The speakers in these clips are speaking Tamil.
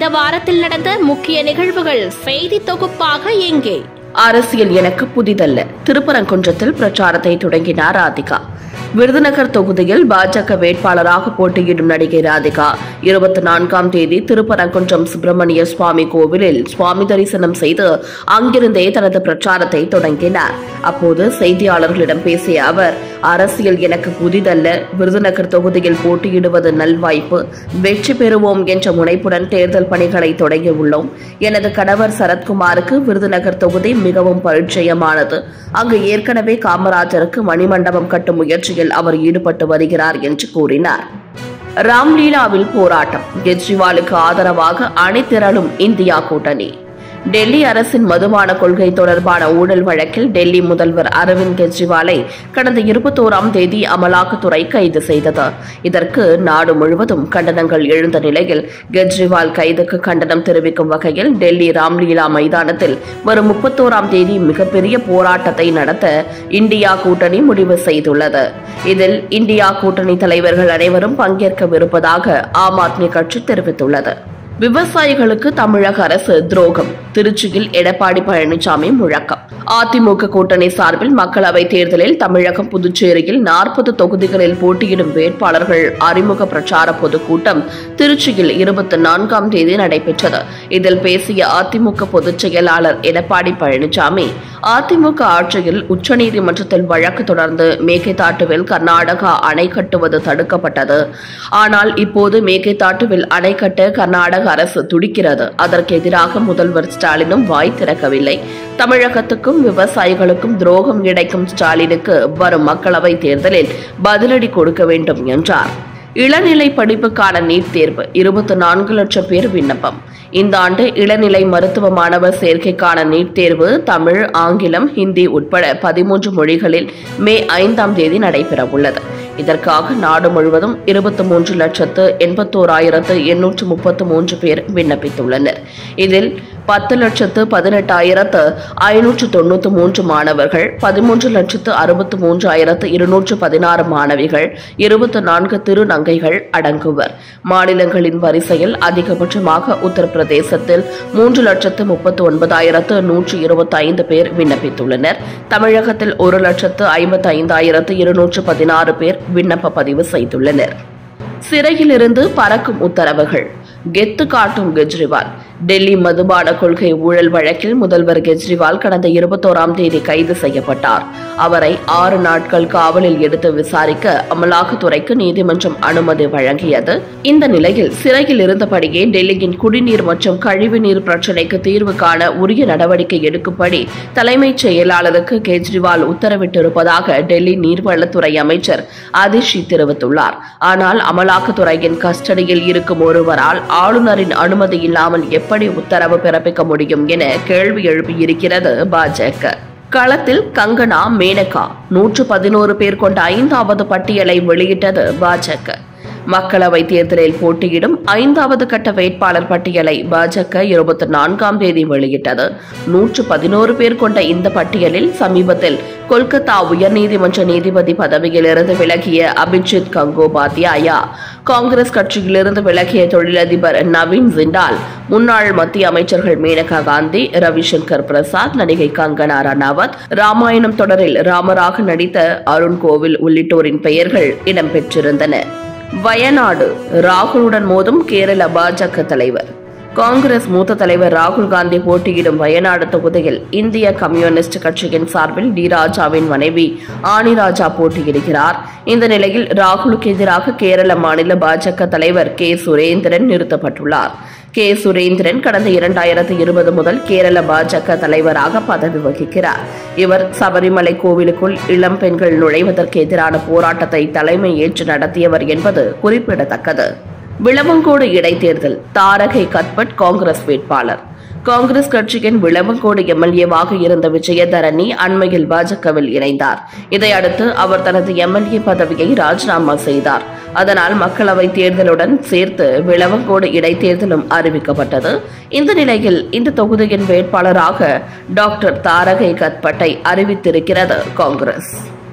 இந்த வாரத்தில் நடந்த முக்கிய நிகழ்வுகள் செய்தி தொகுப்பாக எங்கே அரசியல் எனக்கு புதிதல்ல திருப்பரங்குன்றத்தில் பிரச்சாரத்தை தொடங்கினார் ராதிகா விருதுநகர் தொகுதியில் பாஜக வேட்பாளராக போட்டியிடும் நடிகை ராதிகா இருபத்தி நான்காம் தேதி திருப்பரங்குன்றம் சுப்பிரமணிய சுவாமி கோவிலில் சுவாமி தரிசனம் செய்து அங்கிருந்தே தனது பிரச்சாரத்தை தொடங்கினார் அப்போது செய்தியாளர்களிடம் பேசிய அவர் அரசியல் எனக்கு புதிதல்ல விருதுநகர் தொகுதியில் போட்டியிடுவது நல்வாய்ப்பு வெற்றி பெறுவோம் என்ற முனைப்புடன் தேர்தல் பணிகளை தொடங்கியுள்ளோம் எனது கணவர் சரத்குமாருக்கு விருதுநகர் தொகுதி மிகவும் பரிச்சயமானது அங்கு ஏற்கனவே காமராஜருக்கு மணிமண்டபம் கட்டும் முயற்சியில் அவர் ஈடுபட்டு வருகிறார் என்று கூறினார் ராம்லீலாவில் போராட்டம் கெஜ்ரிவாலுக்கு ஆதரவாக அணிதிரளும் இந்தியா கூட்டணி டெல்லி அரசின் மதுபான கொள்கை தொடர்பான ஊழல் வழக்கில் டெல்லி முதல்வர் அரவிந்த் கெஜ்ரிவாலை கடந்த இருபத்தோராம் தேதி அமலாக்கத்துறை கைது செய்தது இதற்கு நாடு முழுவதும் கண்டனங்கள் எழுந்த நிலையில் கெஜ்ரிவால் கைதுக்கு கண்டனம் தெரிவிக்கும் வகையில் டெல்லி ராம்லீலா மைதானத்தில் வரும் முப்பத்தோராம் தேதி மிகப்பெரிய போராட்டத்தை நடத்த இந்தியா கூட்டணி முடிவு செய்துள்ளது இதில் இந்தியா கூட்டணி தலைவர்கள் அனைவரும் பங்கேற்கவிருப்பதாக ஆம் ஆத்மி கட்சி தெரிவித்துள்ளது விவசாயிகளுக்கு தமிழக அரசு துரோகம் திருச்சியில் எடப்பாடி பழனிசாமி முழக்கம் அதிமுக கூட்டணி சார்பில் மக்களவைத் தேர்தலில் தமிழகம் புதுச்சேரியில் நாற்பது தொகுதிகளில் போட்டியிடும் வேட்பாளர்கள் அறிமுக பிரச்சார பொதுக்கூட்டம் திருச்சியில் இருபத்தி நான்காம் தேதி நடைபெற்றது இதில் பேசிய அதிமுக பொதுச் செயலாளர் எடப்பாடி பழனிசாமி அதிமுக ஆட்சியில் உச்சநீதிமன்றத்தில் வழக்கு தொடர்ந்து மேகைதாட்டுவில் கர்நாடகா அணை கட்டுவது தடுக்கப்பட்டது ஆனால் இப்போது மேகைதாட்டுவில் அணை கட்ட கர்நாடக அரசு துடிக்கிறது அதற்கு எதிராக முதல்வர் ஸ்டாலினும் வாய் திறக்கவில்லை தமிழகத்துக்கும் விவசாயிகளுக்கும் துரோகம் இழைக்கும் ஸ்டாலினுக்கு வரும் மக்களவைத் தேர்தலில் பதிலடி கொடுக்க வேண்டும் என்றார் இளநிலை படிப்புக்கான நீட் தேர்வு இருபத்தி நான்கு லட்சம் பேர் விண்ணப்பம் இந்த ஆண்டு இளநிலை மருத்துவ மாணவர் சேர்க்கைக்கான நீட் தேர்வு தமிழ் ஆங்கிலம் ஹிந்தி உட்பட பதிமூன்று மொழிகளில் மே ஐந்தாம் தேதி நடைபெறவுள்ளது இதற்காக நாடு முழுவதும் இருபத்தி மூன்று லட்சத்து எண்பத்தோராயிரத்து எண்ணூற்று முப்பத்து மூன்று பேர் விண்ணப்பித்துள்ளனர் இதில் பத்து லட்சத்து பதினெட்டாயிரத்து ஐநூற்று தொண்ணூற்று மூன்று மாணவர்கள் பதிமூன்று லட்சத்து அறுபத்து மூன்றாயிரத்து இருநூற்று பதினாறு மாணவிகள் இருபத்தி நான்கு திருநங்கைகள் அடங்குவர் மாநிலங்களின் வரிசையில் அதிகபட்சமாக உத்தரப்பிரதேசத்தில் மூன்று லட்சத்து முப்பத்து ஒன்பதாயிரத்து நூற்று இருபத்தி ஐந்து பேர் விண்ணப்பித்துள்ளனர் தமிழகத்தில் ஒரு லட்சத்து ஐம்பத்தி ஐந்தாயிரத்து இருநூற்று பதினாறு பேர் விண்ணப்ப பதிவு செய்துள்ளனர் சிறையிலிருந்து பறக்கும் உத்தரவுகள் கெத்து காட்டும் கெஜ்ரிவால் டெல்லி மதுபான கொள்கை ஊழல் வழக்கில் முதல்வர் கெஜ்ரிவால் கடந்த இருபத்தோராம் தேதி கைது செய்யப்பட்டார் அவரை ஆறு நாட்கள் காவலில் எடுத்து விசாரிக்க அமலாக்கத்துறைக்கு நீதிமன்றம் அனுமதி வழங்கியது இந்த நிலையில் சிறையில் இருந்தபடியே டெல்லியின் குடிநீர் மற்றும் கழிவுநீர் பிரச்சினைக்கு தீர்வு காண உரிய நடவடிக்கை எடுக்கும்படி தலைமைச் செயலாளருக்கு கெஜ்ரிவால் உத்தரவிட்டிருப்பதாக டெல்லி நீர்வளத்துறை அமைச்சர் அதிஷி தெரிவித்துள்ளார் ஆனால் அமலாக்கத்துறையின் கஸ்டடியில் இருக்கும் ஒருவரால் ஆளுநரின் அனுமதி இல்லாமல் எப்படி உத்தரவு பிறப்பிக்க முடியும் என கேள்வி எழுப்பியிருக்கிறது பாஜக களத்தில் கங்கனா மேனகா நூற்று பதினோரு பேர் கொண்ட ஐந்தாவது பட்டியலை வெளியிட்டது பாஜக மக்களவைத் தேர்தலில் போட்டியிடும் ஐந்தாவது கட்ட வேட்பாளர் பட்டியலை பாஜக இருபத்தி நான்காம் தேதி வெளியிட்டது நூற்று பதினோரு பேர் கொண்ட இந்த பட்டியலில் சமீபத்தில் கொல்கத்தா உயர்நீதிமன்ற நீதிபதி பதவியிலிருந்து விலகிய அபிஜித் கங்கோபாத்யாயா காங்கிரஸ் கட்சியிலிருந்து விலகிய தொழிலதிபர் நவீன் ஜிண்டால் முன்னாள் மத்திய அமைச்சர்கள் மேனகா காந்தி ரவிசங்கர் பிரசாத் நடிகை கங்கனா ரணாவத் ராமாயணம் தொடரில் ராமராக நடித்த அருண் கோவில் உள்ளிட்டோரின் பெயர்கள் இடம்பெற்றிருந்தன வயநாடு ராகுலுடன் மோதும் கேரள பாஜக தலைவர் காங்கிரஸ் மூத்த தலைவர் ராகுல் காந்தி போட்டியிடும் வயநாடு தொகுதியில் இந்திய கம்யூனிஸ்ட் கட்சியின் சார்பில் டி ராஜாவின் மனைவி ஆனி ராஜா போட்டியிடுகிறார் இந்த நிலையில் ராகுலுக்கு எதிராக கேரள மாநில பாஜக தலைவர் கே சுரேந்திரன் நிறுத்தப்பட்டுள்ளார் கே சுரேந்திரன் கடந்த இரண்டாயிரத்தி இருபது முதல் கேரள பாஜக தலைவராக பதவி வகிக்கிறார் இவர் சபரிமலை கோவிலுக்குள் இளம் பெண்கள் நுழைவதற்கு எதிரான போராட்டத்தை தலைமை ஏற்று நடத்தியவர் என்பது குறிப்பிடத்தக்கது விளவங்கோடு இடைத்தேர்தல் தாரகை கத்பட் காங்கிரஸ் வேட்பாளர் காங்கிரஸ் கட்சியின் விளவங்கோடு எம்எல்ஏவாக இருந்த விஜயதரணி அண்மையில் பாஜகவில் இணைந்தார் இதையடுத்து அவர் தனது எம்எல்ஏ பதவியை ராஜினாமா செய்தார் அதனால் மக்களவை தேர்தலுடன் சேர்த்து விளவங்கோடு இடைத்தேர்தலும் அறிவிக்கப்பட்டது இந்த நிலையில் இந்த தொகுதியின் வேட்பாளராக டாக்டர் தாரகை கத்பட்டை அறிவித்திருக்கிறது காங்கிரஸ்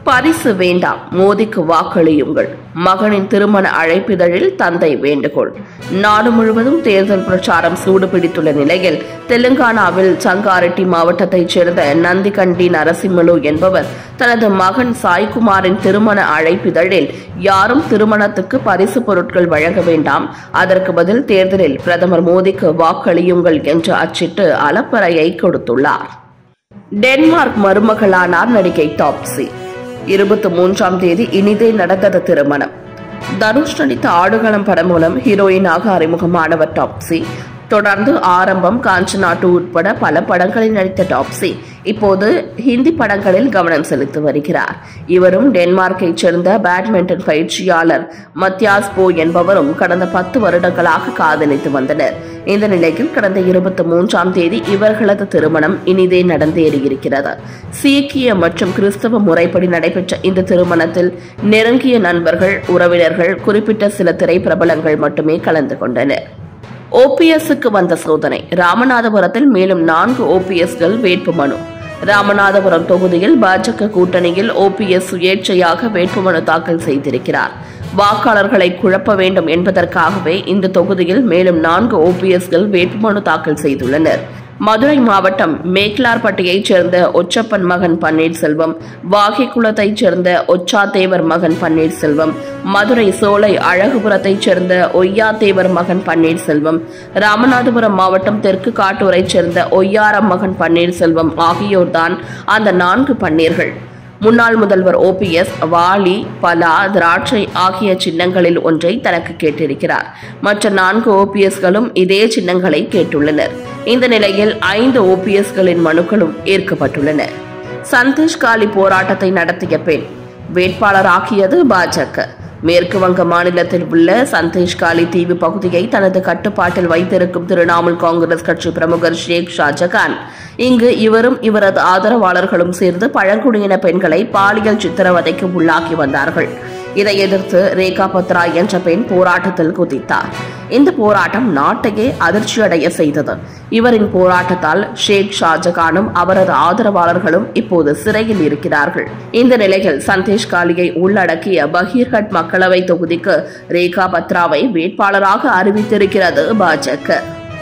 பரிசு வேண்டாம் மோதிக்கு வாக்களியுங்கள் மகனின் திருமண அழைப்பிதழில் தந்தை வேண்டுகோள் நாடு முழுவதும் தேர்தல் பிரச்சாரம் சூடுபிடித்துள்ள நிலையில் தெலுங்கானாவில் சங்காரெட்டி மாவட்டத்தைச் சேர்ந்த நந்திகண்டி நரசிம்மலு என்பவர் தனது மகன் சாய்குமாரின் திருமண அழைப்பிதழில் யாரும் திருமணத்துக்கு பரிசு பொருட்கள் வழங்க வேண்டாம் அதற்கு பதில் தேர்தலில் பிரதமர் மோடிக்கு வாக்களியுங்கள் என்று அச்சிட்டு அலப்பறையை கொடுத்துள்ளார் டென்மார்க் மருமகளானார் நடிகை டாப்சி இருபத்தி மூன்றாம் தேதி இனிதே நடந்தது திருமணம் தனுஷ் நடித்த ஆடுகளம் படம் மூலம் ஹீரோயினாக அறிமுகமானவர் டாப்சி தொடர்ந்து ஆரம்பம் காஞ்சனா டூ உட்பட பல படங்களில் நடித்த டாப்சி இப்போது ஹிந்தி படங்களில் கவனம் செலுத்தி வருகிறார் இவரும் டென்மார்க்கைச் சேர்ந்த பேட்மிண்டன் பயிற்சியாளர் மத்தியாஸ் போ என்பவரும் கடந்த பத்து வருடங்களாக காதலித்து வந்தனர் இந்த நிலையில் கடந்த இருபத்தி மூன்றாம் தேதி இவர்களது திருமணம் இனிதே நடந்தேறியிருக்கிறது சீக்கிய மற்றும் கிறிஸ்தவ முறைப்படி நடைபெற்ற இந்த திருமணத்தில் நெருங்கிய நண்பர்கள் உறவினர்கள் குறிப்பிட்ட சில திரைப்பிரபலங்கள் மட்டுமே கலந்து கொண்டனர் ஓபிஎஸ்க்கு வந்த சோதனை ராமநாதபுரத்தில் மேலும் நான்கு ஓபிஎஸ்கள் வேட்புமனு ராமநாதபுரம் தொகுதியில் பாஜக கூட்டணியில் ஓபிஎஸ் சுயேட்சையாக வேட்புமனு தாக்கல் செய்திருக்கிறார் வாக்காளர்களை குழப்ப வேண்டும் என்பதற்காகவே இந்த தொகுதியில் மேலும் நான்கு ஓபிஎஸ்கள் வேட்புமனு தாக்கல் செய்துள்ளனர் மதுரை மாவட்டம் மேக்லார்பட்டியைச் சேர்ந்த ஒச்சப்பன் மகன் பன்னீர்செல்வம் வாகைக்குளத்தைச் சேர்ந்த ஒச்சாதேவர் மகன் பன்னீர்செல்வம் மதுரை சோலை அழகுபுரத்தைச் சேர்ந்த ஒய்யாதேவர் மகன் பன்னீர்செல்வம் ராமநாதபுரம் மாவட்டம் தெற்கு காட்டூரைச் சேர்ந்த ஒய்யாரம் மகன் பன்னீர்செல்வம் ஆகியோர்தான் அந்த நான்கு பன்னீர்கள் முன்னாள் முதல்வர் ஓபிஎஸ் வாலி பலா திராட்சை ஆகிய சின்னங்களில் ஒன்றை தனக்கு கேட்டிருக்கிறார் மற்ற நான்கு ஓபிஎஸ்களும் இதே சின்னங்களை கேட்டுள்ளனர் இந்த நிலையில் ஐந்து ஓபிஎஸ்களின் மனுக்களும் ஏற்கப்பட்டுள்ளன சந்தோஷ் காலி போராட்டத்தை நடத்திய பெண் வேட்பாளராக்கியது பாஜக மேற்கு வங்க மாநிலத்தில் உள்ள சந்தேஷ்காலி தீவு பகுதியை தனது கட்டுப்பாட்டில் வைத்திருக்கும் திரிணாமுல் காங்கிரஸ் கட்சி பிரமுகர் ஷேக் ஷாஜகான் இங்கு இவரும் இவரது ஆதரவாளர்களும் சேர்ந்து பழங்குடியின பெண்களை பாலியல் சித்திரவதைக்கு உள்ளாக்கி வந்தார்கள் இதை எதிர்த்து ரேகா பத்ரா என்ற பெண் போராட்டத்தில் குதித்தார் இந்த போராட்டம் நாட்டையே அதிர்ச்சியடைய செய்தது இவரின் போராட்டத்தால் ஷேக் ஷாஜகானும் அவரது ஆதரவாளர்களும் இப்போது சிறையில் இருக்கிறார்கள் இந்த நிலையில் சந்தேஷ் காலியை உள்ளடக்கிய பகீர்ஹட் மக்களவை தொகுதிக்கு ரேகா பத்ராவை வேட்பாளராக அறிவித்திருக்கிறது பாஜக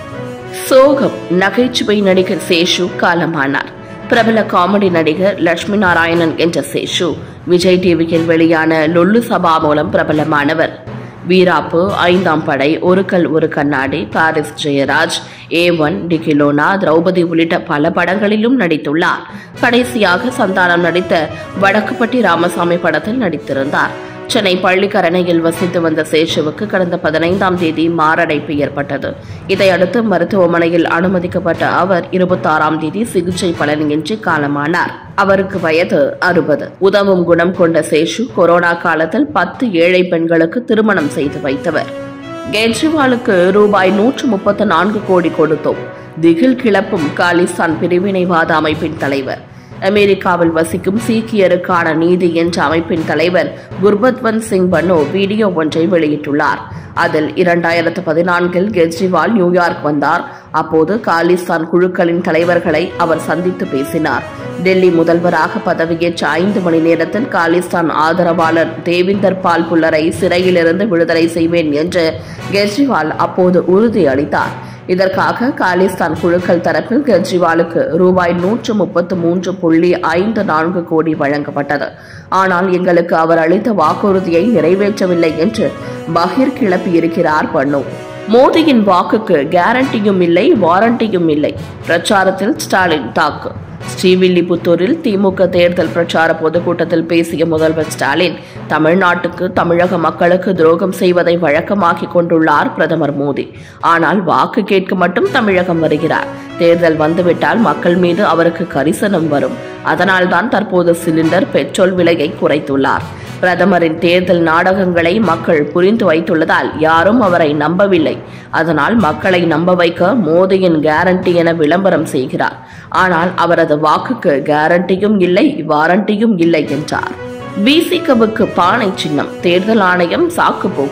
சோகம் நகைச்சுவை நடிகர் சேஷு காலமானார் பிரபல காமெடி நடிகர் லட்சுமி நாராயணன் என்ற சேஷு விஜய் டிவியில் வெளியான லொல்லு சபா மூலம் பிரபலமானவர் வீராப்பு ஐந்தாம் படை ஒரு கல் ஒரு கண்ணாடி பாரிஸ் ஜெயராஜ் ஏ ஒன் டிகிலோனா திரௌபதி உள்ளிட்ட பல படங்களிலும் நடித்துள்ளார் கடைசியாக சந்தானம் நடித்த வடக்குப்பட்டி ராமசாமி படத்தில் நடித்திருந்தார் சென்னை பள்ளிக்கரணையில் வசித்து வந்த சேஷுவுக்கு கடந்த பதினைந்தாம் தேதி மாரடைப்பு ஏற்பட்டது இதையடுத்து மருத்துவமனையில் அனுமதிக்கப்பட்ட அவர் இருபத்தாறாம் தேதி சிகிச்சை பலனின்றி காலமானார் அவருக்கு வயது அறுபது உதவும் குணம் கொண்ட சேஷு கொரோனா காலத்தில் பத்து ஏழை பெண்களுக்கு திருமணம் செய்து வைத்தவர் கெஜ்ரிவாலுக்கு ரூபாய் நூற்று முப்பத்து நான்கு கோடி கொடுத்தோம் திகில் கிளப்பும் காலிஸ்தான் பிரிவினைவாத அமைப்பின் தலைவர் அமெரிக்காவில் வசிக்கும் சீக்கியருக்கான நீதி என்ற அமைப்பின் தலைவர் குர்பத்வந்த் சிங் பனோ வீடியோ ஒன்றை வெளியிட்டுள்ளார் அதில் இரண்டாயிரத்து பதினான்கில் கெஜ்ரிவால் நியூயார்க் வந்தார் அப்போது காலிஸ்தான் குழுக்களின் தலைவர்களை அவர் சந்தித்து பேசினார் டெல்லி முதல்வராக பதவியேற்ற ஐந்து மணி நேரத்தில் காலிஸ்தான் ஆதரவாளர் தேவிந்தர் பால் புல்லரை சிறையிலிருந்து விடுதலை செய்வேன் என்று கெஜ்ரிவால் அப்போது உறுதியளித்தார் இதற்காக காலிஸ்தான் குழுக்கள் தரப்பில் கெஜ்ரிவாலுக்கு ரூபாய் நூற்று முப்பத்து மூன்று புள்ளி ஐந்து நான்கு கோடி வழங்கப்பட்டது ஆனால் எங்களுக்கு அவர் அளித்த வாக்குறுதியை நிறைவேற்றவில்லை என்று பகிர் கிளப்பியிருக்கிறார் பன்னு மோடியின் வாக்குக்கு கேரண்டியும் இல்லை வாரண்டியும் இல்லை பிரச்சாரத்தில் ஸ்டாலின் தாக்கு ஸ்ரீவில்லிபுத்தூரில் திமுக தேர்தல் பிரச்சார பொதுக்கூட்டத்தில் பேசிய முதல்வர் ஸ்டாலின் தமிழ்நாட்டுக்கு தமிழக மக்களுக்கு துரோகம் செய்வதை வழக்கமாக்கிக் கொண்டுள்ளார் பிரதமர் மோடி ஆனால் வாக்கு கேட்க மட்டும் தமிழகம் வருகிறார் தேர்தல் வந்துவிட்டால் மக்கள் மீது அவருக்கு கரிசனம் வரும் அதனால்தான் தற்போது சிலிண்டர் பெட்ரோல் விலையை குறைத்துள்ளார் பிரதமரின் தேர்தல் நாடகங்களை மக்கள் புரிந்து வைத்துள்ளதால் யாரும் அவரை நம்பவில்லை அதனால் மக்களை நம்ப வைக்க மோடியின் கேரண்டி என விளம்பரம் செய்கிறார் ஆனால் அவரது வாக்குக்கு கேரண்டியும் இல்லை வாரண்டியும் இல்லை என்றார் விசிகவுக்கு பானை சின்னம் தேர்தல் ஆணையம் சாக்குப்போக்கு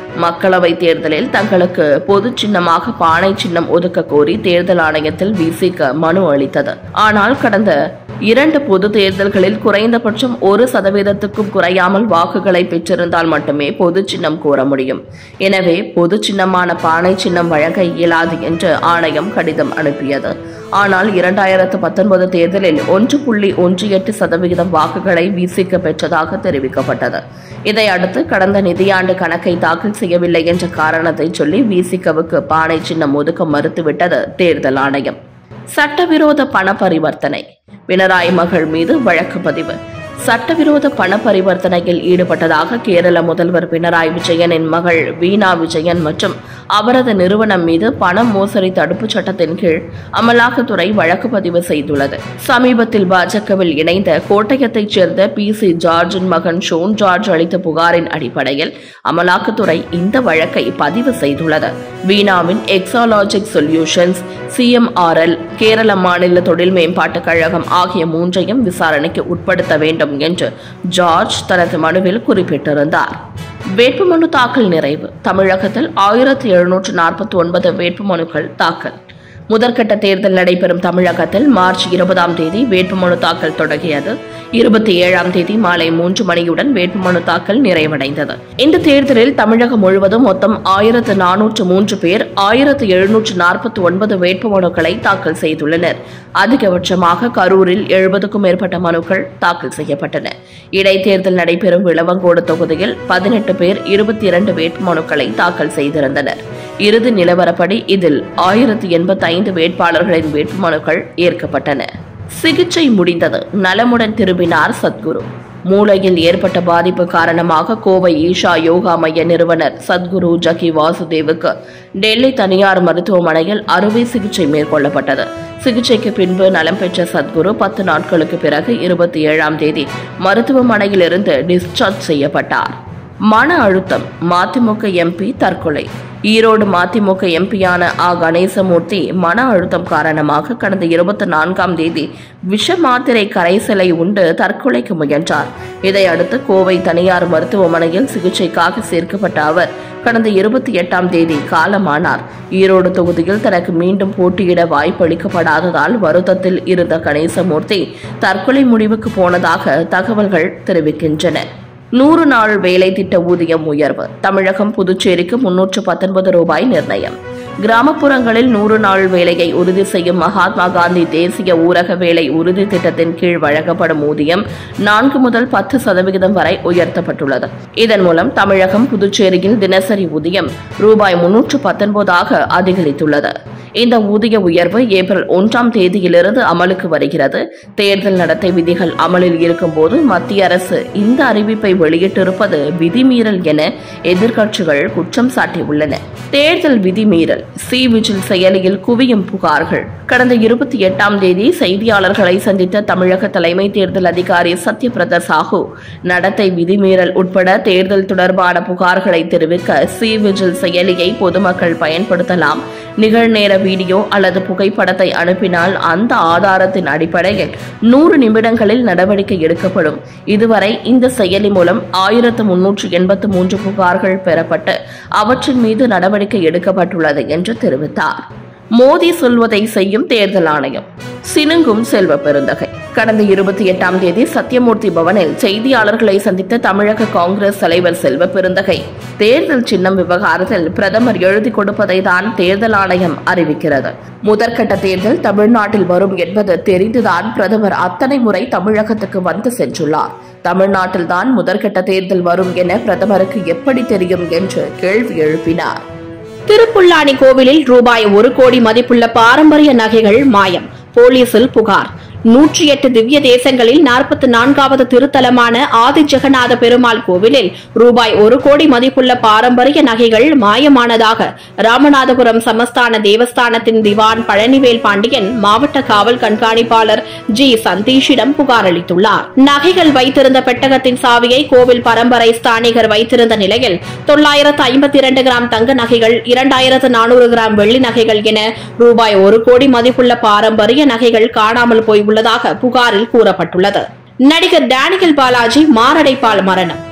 மக்களவை தேர்தலில் தங்களுக்கு பொது சின்னமாக பானை சின்னம் ஒதுக்க கோரி தேர்தல் ஆணையத்தில் விசிக மனு அளித்தது ஆனால் கடந்த இரண்டு பொது தேர்தல்களில் குறைந்தபட்சம் ஒரு சதவீதத்துக்கும் குறையாமல் வாக்குகளை பெற்றிருந்தால் மட்டுமே பொது சின்னம் கோர முடியும் எனவே பொது சின்னமான பானை சின்னம் வழங்க இயலாது என்று ஆணையம் கடிதம் அனுப்பியது ஆனால் இரண்டாயிரத்து பத்தொன்பது தேர்தலில் ஒன்று புள்ளி ஒன்று எட்டு சதவிகிதம் வாக்குகளை விசிக பெற்றதாக தெரிவிக்கப்பட்டது இதையடுத்து கடந்த நிதியாண்டு கணக்கை தாக்கல் செய்யவில்லை என்ற காரணத்தை சொல்லி விசிகவுக்கு பானை சின்னம் ஒதுக்க மறுத்துவிட்டது தேர்தல் ஆணையம் சட்டவிரோத பண பரிவர்த்தனை பினராயி மகள் மீது வழக்கு பதிவு சட்டவிரோத பண பரிவர்த்தனையில் ஈடுபட்டதாக கேரள முதல்வர் பினராயி விஜயனின் மகள் வீணா விஜயன் மற்றும் அவரது நிறுவனம் மீது பண மோசடி தடுப்புச் சட்டத்தின் கீழ் அமலாக்கத்துறை வழக்கு பதிவு செய்துள்ளது சமீபத்தில் பாஜகவில் இணைந்த கோட்டயத்தைச் சேர்ந்த பி சி ஜார்ஜின் மகன் ஷோன் ஜார்ஜ் அளித்த புகாரின் அடிப்படையில் அமலாக்கத்துறை இந்த வழக்கை பதிவு செய்துள்ளது வீணாவின் எக்ஸாலாஜிக் சொல்யூஷன்ஸ் சிஎம்ஆர்எல் கேரள மாநில தொழில் மேம்பாட்டுக் கழகம் ஆகிய மூன்றையும் விசாரணைக்கு உட்படுத்த வேண்டும் என்று ஜார்ஜ் தனது மனுவில் குறிப்பிட்டிருந்தார் வேட்புமனு தாக்கல் நிறைவு தமிழகத்தில் ஆயிரத்தி எழுநூற்று நாற்பத்தி ஒன்பது வேட்புமனுக்கள் தாக்கல் முதற்கட்ட தேர்தல் நடைபெறும் தமிழகத்தில் மார்ச் இருபதாம் தேதி வேட்புமனு தாக்கல் தொடங்கியது இருபத்தி ஏழாம் தேதி மாலை மூன்று மணியுடன் வேட்புமனு தாக்கல் நிறைவடைந்தது இந்த தேர்தலில் தமிழகம் முழுவதும் மொத்தம் ஆயிரத்து நானூற்று மூன்று பேர் ஆயிரத்து எழுநூற்று நாற்பத்தி ஒன்பது வேட்புமனுக்களை தாக்கல் செய்துள்ளனர் அதிகபட்சமாக கரூரில் எழுபதுக்கும் மேற்பட்ட மனுக்கள் தாக்கல் செய்யப்பட்டன இடைத்தேர்தல் நடைபெறும் விளவங்கோடு தொகுதியில் பதினெட்டு பேர் இருபத்தி இரண்டு வேட்புமனுக்களை தாக்கல் செய்திருந்தனர் இறுதி நிலவரப்படி இதில் ஆயிரத்து எண்பத்தி ஐந்து வேட்பாளர்களின் வேட்புமனுக்கள் ஏற்கப்பட்டன சிகிச்சை முடிந்தது நலமுடன் திரும்பினார் சத்குரு மூளையில் ஏற்பட்ட பாதிப்பு காரணமாக கோவை ஈஷா யோகா மைய நிறுவனர் சத்குரு ஜக்கி வாசுதேவுக்கு டெல்லி தனியார் மருத்துவமனையில் அறுவை சிகிச்சை மேற்கொள்ளப்பட்டது சிகிச்சைக்கு பின்பு நலம் பெற்ற சத்குரு பத்து நாட்களுக்கு பிறகு இருபத்தி ஏழாம் தேதி மருத்துவமனையிலிருந்து டிஸ்சார்ஜ் செய்யப்பட்டார் மன அழுத்தம் மதிமுக எம்பி தற்கொலை ஈரோடு மதிமுக எம்பியான ஆ கணேசமூர்த்தி மன அழுத்தம் காரணமாக கடந்த இருபத்தி நான்காம் தேதி விஷ மாத்திரை கரைசலை உண்டு தற்கொலைக்கு முயன்றார் இதையடுத்து கோவை தனியார் மருத்துவமனையில் சிகிச்சைக்காக சேர்க்கப்பட்ட அவர் கடந்த இருபத்தி எட்டாம் தேதி காலமானார் ஈரோடு தொகுதியில் தனக்கு மீண்டும் போட்டியிட வாய்ப்பளிக்கப்படாததால் வருத்தத்தில் இருந்த கணேசமூர்த்தி தற்கொலை முடிவுக்கு போனதாக தகவல்கள் தெரிவிக்கின்றன நூறு நாள் வேலை திட்ட ஊதியம் உயர்வு தமிழகம் புதுச்சேரிக்கு முன்னூற்று பத்தொன்பது ரூபாய் நிர்ணயம் கிராமப்புறங்களில் நூறு நாள் வேலையை உறுதி செய்யும் மகாத்மா காந்தி தேசிய ஊரக வேலை உறுதி திட்டத்தின் கீழ் வழங்கப்படும் ஊதியம் நான்கு முதல் பத்து சதவிகிதம் வரை உயர்த்தப்பட்டுள்ளது இதன் மூலம் தமிழகம் புதுச்சேரியில் தினசரி ஊதியம் ரூபாய் முன்னூற்று பத்தொன்பதாக அதிகரித்துள்ளது இந்த ஊதிய உயர்வு ஏப்ரல் ஒன்றாம் தேதியிலிருந்து அமலுக்கு வருகிறது தேர்தல் நடத்தை விதிகள் அமலில் இருக்கும்போது மத்திய அரசு இந்த அறிவிப்பை வெளியிட்டிருப்பது விதிமீறல் என எதிர்க்கட்சிகள் குற்றம் சாட்டியுள்ளன தேர்தல் விதிமீறல் சி விஜில் செயலியில் குவியும் புகார்கள் கடந்த இருபத்தி எட்டாம் தேதி செய்தியாளர்களை சந்தித்த தமிழக தலைமை தேர்தல் அதிகாரி சத்யபிரத சாஹூ நடத்தை விதிமீறல் உட்பட தேர்தல் தொடர்பான புகார்களை தெரிவிக்க சி விஜில் செயலியை பொதுமக்கள் பயன்படுத்தலாம் நிகழ்நேர வீடியோ அல்லது புகைப்படத்தை அனுப்பினால் அந்த ஆதாரத்தின் அடிப்படையில் நூறு நிமிடங்களில் நடவடிக்கை எடுக்கப்படும் இதுவரை இந்த செயலி மூலம் ஆயிரத்து முன்னூற்று எண்பத்து மூன்று புகார்கள் பெறப்பட்டு அவற்றின் மீது நடவடிக்கை எடுக்கப்பட்டுள்ளது என்று தெரிவித்தார் மோடி சொல்வதை செய்யும் தேர்தல் ஆணையம் சினுங்கும் செல்வ பெருந்தகை கடந்த இருபத்தி எட்டாம் தேதி சத்யமூர்த்தி பவனில் செய்தியாளர்களை சந்தித்த தமிழக காங்கிரஸ் தலைவர் செல்வ பெருந்தகை தேர்தல் சின்னம் விவகாரத்தில் பிரதமர் எழுதி கொடுப்பதை தான் தேர்தல் ஆணையம் அறிவிக்கிறது முதற்கட்ட தேர்தல் தமிழ்நாட்டில் வரும் என்பது தெரிந்துதான் பிரதமர் அத்தனை முறை தமிழகத்துக்கு வந்து சென்றுள்ளார் தமிழ்நாட்டில் தான் முதற்கட்ட தேர்தல் வரும் என பிரதமருக்கு எப்படி தெரியும் என்று கேள்வி எழுப்பினார் திருப்புல்லானி கோவிலில் ரூபாய் ஒரு கோடி மதிப்புள்ள பாரம்பரிய நகைகள் மாயம் போலீசில் புகார் நூற்றி எட்டு திவ்ய தேசங்களில் நாற்பத்தி நான்காவது திருத்தலமான ஆதி ஜெகநாத பெருமாள் கோவிலில் ரூபாய் ஒரு கோடி மதிப்புள்ள பாரம்பரிய நகைகள் மாயமானதாக ராமநாதபுரம் சமஸ்தான தேவஸ்தானத்தின் திவான் பழனிவேல் பாண்டியன் மாவட்ட காவல் கண்காணிப்பாளர் ஜி சந்தீஷிடம் புகார் அளித்துள்ளார் நகைகள் வைத்திருந்த பெட்டகத்தின் சாவியை கோவில் பரம்பரை ஸ்தானிகர் வைத்திருந்த நிலையில் தொள்ளாயிரத்து ஐம்பத்தி இரண்டு கிராம் தங்க நகைகள் இரண்டாயிரத்து நானூறு கிராம் வெள்ளி நகைகள் என ரூபாய் ஒரு கோடி மதிப்புள்ள பாரம்பரிய நகைகள் காணாமல் போய் உள்ளதாக புகாரில் கூறப்பட்டுள்ளது நடிகர் டேனியல் பாலாஜி மாரடைப்பால் மரணம்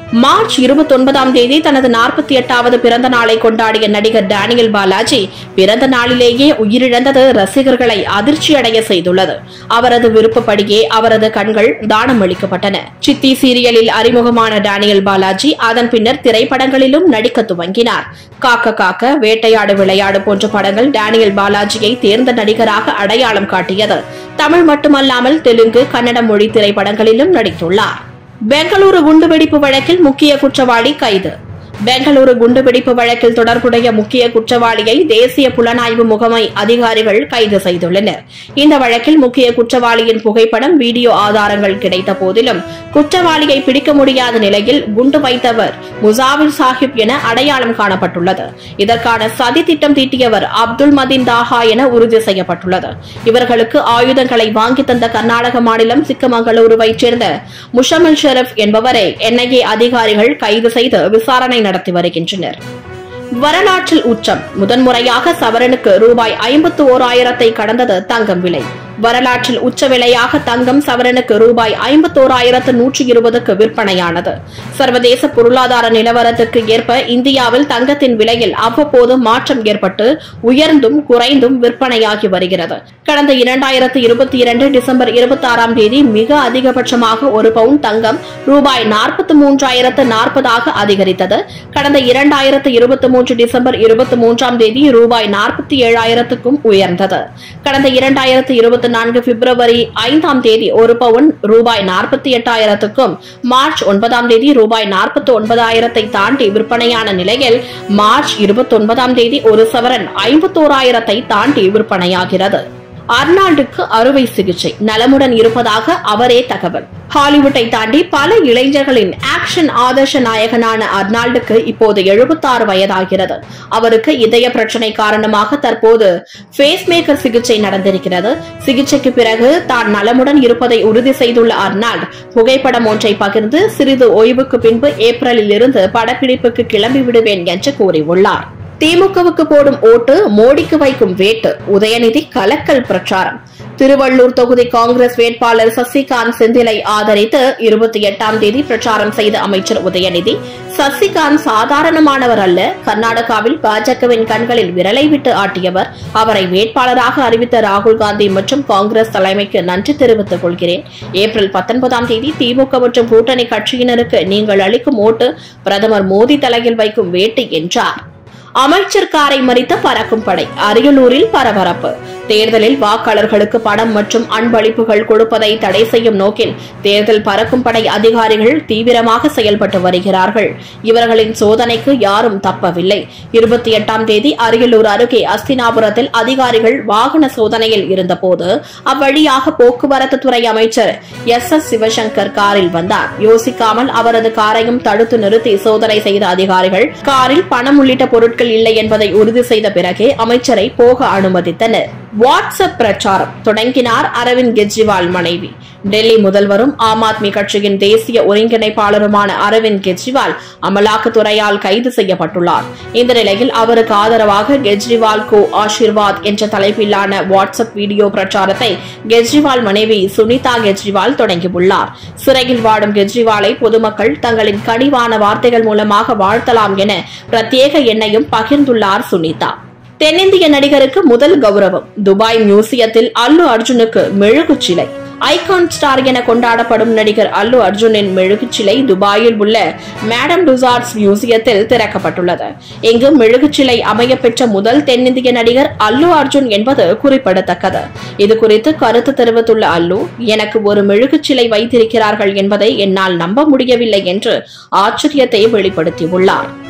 மார்ச் இருபத்தி ஒன்பதாம் தேதி தனது நாற்பத்தி எட்டாவது பிறந்த நாளை கொண்டாடிய நடிகர் டேனியல் பாலாஜி பிறந்த நாளிலேயே உயிரிழந்தது ரசிகர்களை அதிர்ச்சியடைய செய்துள்ளது அவரது விருப்பப்படியே அவரது கண்கள் தானம் அளிக்கப்பட்டன சித்தி சீரியலில் அறிமுகமான டேனியல் பாலாஜி அதன் பின்னர் திரைப்படங்களிலும் நடிக்க துவங்கினார் காக்க காக்க வேட்டையாடு விளையாடு போன்ற படங்கள் டேனியல் பாலாஜியை தேர்ந்த நடிகராக அடையாளம் காட்டியது தமிழ் மட்டுமல்லாமல் தெலுங்கு கன்னட மொழி திரைப்படங்களிலும் நடித்துள்ளார் பெங்களூரு குண்டுவெடிப்பு வழக்கில் முக்கிய குற்றவாளி கைது பெங்களூரு குண்டுவெடிப்பு வழக்கில் தொடர்புடைய முக்கிய குற்றவாளியை தேசிய புலனாய்வு முகமை அதிகாரிகள் கைது செய்துள்ளனர் இந்த வழக்கில் முக்கிய குற்றவாளியின் புகைப்படம் வீடியோ ஆதாரங்கள் கிடைத்த போதிலும் குற்றவாளியை பிடிக்க முடியாத நிலையில் குண்டு வைத்தவர் முசாவிர் சாஹிப் என அடையாளம் காணப்பட்டுள்ளது இதற்கான சதி திட்டம் தீட்டியவர் அப்துல் மதீன் தாஹா என உறுதி செய்யப்பட்டுள்ளது இவர்களுக்கு ஆயுதங்களை வாங்கி தந்த கர்நாடக மாநிலம் சிக்கமங்களூருவைச் சேர்ந்த முஷமல் ஷெரப் என்பவரை என்ஐஏ அதிகாரிகள் கைது செய்து விசாரணை நடத்தி வருகின்றனர் வரலாற்றில் உச்சம் முதன்முறையாக சவரனுக்கு ரூபாய் ஐம்பத்து ஓராயிரத்தை கடந்தது தங்கம் விலை வரலாற்றில் உச்ச விலையாக தங்கம் சவரனுக்கு ரூபாய் ஐம்பத்தோராயிரத்து நூற்றி இருபதுக்கு விற்பனையானது சர்வதேச பொருளாதார நிலவரத்துக்கு ஏற்ப இந்தியாவில் தங்கத்தின் விலையில் அவ்வப்போது மாற்றம் ஏற்பட்டு உயர்ந்தும் குறைந்தும் விற்பனையாகி வருகிறது கடந்த இரண்டாயிரத்து இருபத்தி இரண்டு டிசம்பர் இருபத்தி ஆறாம் தேதி மிக அதிகபட்சமாக ஒரு பவுன் தங்கம் ரூபாய் நாற்பத்தி மூன்றாயிரத்து நாற்பதாக அதிகரித்தது கடந்த இரண்டாயிரத்து இருபத்தி மூன்று டிசம்பர் இருபத்தி மூன்றாம் தேதி ரூபாய் நாற்பத்தி ஏழாயிரத்துக்கும் உயர்ந்தது கடந்த இரண்டாயிரத்து இருபத்தி நான்கு பிப்ரவரி ஐந்தாம் தேதி ஒரு பவுன் ரூபாய் நாற்பத்தி எட்டாயிரத்துக்கும் மார்ச் ஒன்பதாம் தேதி ரூபாய் நாற்பத்தி ஒன்பதாயிரத்தை தாண்டி விற்பனையான நிலையில் மார்ச் இருபத்தி ஒன்பதாம் தேதி ஒரு சவரன் ஐம்பத்தோராயிரத்தை தாண்டி விற்பனையாகிறது அர்னால்டுக்கு அறுவை சிகிச்சை நலமுடன் இருப்பதாக அவரே தகவல் ஹாலிவுட்டை தாண்டி பல இளைஞர்களின் ஆக்ஷன் ஆதர்ஷ நாயகனான அர்னால்டுக்கு இப்போது எழுபத்தாறு வயதாகிறது அவருக்கு இதய பிரச்சனை காரணமாக தற்போது ஃபேஸ் மேக்கர் சிகிச்சை நடந்திருக்கிறது சிகிச்சைக்கு பிறகு தான் நலமுடன் இருப்பதை உறுதி செய்துள்ள அர்னால்ட் புகைப்படம் ஒன்றை பகிர்ந்து சிறிது ஓய்வுக்கு பின்பு ஏப்ரலில் இருந்து படப்பிடிப்புக்கு கிளம்பி விடுவேன் என்று கூறியுள்ளார் திமுகவுக்கு போடும் ஓட்டு மோடிக்கு வைக்கும் வேட்டு உதயநிதி கலக்கல் பிரச்சாரம் திருவள்ளூர் தொகுதி காங்கிரஸ் வேட்பாளர் சசிகாந்த் செந்திலை ஆதரித்து இருபத்தி எட்டாம் தேதி பிரச்சாரம் செய்த அமைச்சர் உதயநிதி சசிகாந்த் சாதாரணமானவர் அல்ல கர்நாடகாவில் பாஜகவின் கண்களில் விரலை விட்டு ஆட்டியவர் அவரை வேட்பாளராக அறிவித்த ராகுல் காந்தி மற்றும் காங்கிரஸ் தலைமைக்கு நன்றி தெரிவித்துக் கொள்கிறேன் ஏப்ரல் பத்தொன்பதாம் தேதி திமுக மற்றும் கூட்டணி கட்சியினருக்கு நீங்கள் அளிக்கும் ஓட்டு பிரதமர் மோடி தலையில் வைக்கும் வேட்டு என்றார் அமைச்சர் காரை மறித்த பறக்கும் படை அரியலூரில் பரபரப்பு தேர்தலில் வாக்காளர்களுக்கு பணம் மற்றும் அன்பளிப்புகள் கொடுப்பதை தடை செய்யும் நோக்கில் தேர்தல் பறக்கும் படை அதிகாரிகள் தீவிரமாக செயல்பட்டு வருகிறார்கள் இவர்களின் சோதனைக்கு யாரும் தப்பவில்லை இருபத்தி எட்டாம் தேதி அரியலூர் அருகே அஸ்தினாபுரத்தில் அதிகாரிகள் வாகன சோதனையில் இருந்தபோது அவ்வழியாக போக்குவரத்து துறை அமைச்சர் எஸ் எஸ் சிவசங்கர் காரில் வந்தார் யோசிக்காமல் அவரது காரையும் தடுத்து நிறுத்தி சோதனை செய்த அதிகாரிகள் காரில் பணம் உள்ளிட்ட பொருட்கள் இல்லை என்பதை உறுதி செய்த பிறகே அமைச்சரை போக அனுமதித்தனர் வாட்ஸ்அப் பிரச்சாரம் தொடங்கினார் அரவிந்த் கெஜ்ரிவால் மனைவி டெல்லி முதல்வரும் ஆம் ஆத்மி கட்சியின் தேசிய ஒருங்கிணைப்பாளருமான அரவிந்த் கெஜ்ரிவால் அமலாக்கத்துறையால் கைது செய்யப்பட்டுள்ளார் இந்த நிலையில் அவருக்கு ஆதரவாக கெஜ்ரிவால் கோ ஆஷிர்வாத் என்ற தலைப்பிலான வாட்ஸ்அப் வீடியோ பிரச்சாரத்தை கெஜ்ரிவால் மனைவி சுனிதா கெஜ்ரிவால் தொடங்கியுள்ளார் சிறையில் வாடும் கெஜ்ரிவாலை பொதுமக்கள் தங்களின் கனிவான வார்த்தைகள் மூலமாக வாழ்த்தலாம் என பிரத்யேக எண்ணையும் பகிர்ந்துள்ளார் சுனிதா தென்னிந்திய நடிகருக்கு முதல் கௌரவம் துபாய் மியூசியத்தில் அல்லு அர்ஜுனுக்கு மெழுகுச் சிலை ஐகான் ஸ்டார் என கொண்டாடப்படும் நடிகர் அல்லு அர்ஜுனின் மெழுகுச் சிலை துபாயில் உள்ள மேடம் டுசார்ட்ஸ் மியூசியத்தில் திறக்கப்பட்டுள்ளது இங்கு மெழுகுச் சிலை அமைய பெற்ற முதல் தென்னிந்திய நடிகர் அல்லு அர்ஜுன் என்பது குறிப்பிடத்தக்கது இது குறித்து கருத்து தெரிவித்துள்ள அல்லு எனக்கு ஒரு மெழுகுச் சிலை வைத்திருக்கிறார்கள் என்பதை என்னால் நம்ப முடியவில்லை என்று ஆச்சரியத்தை வெளிப்படுத்தியுள்ளார்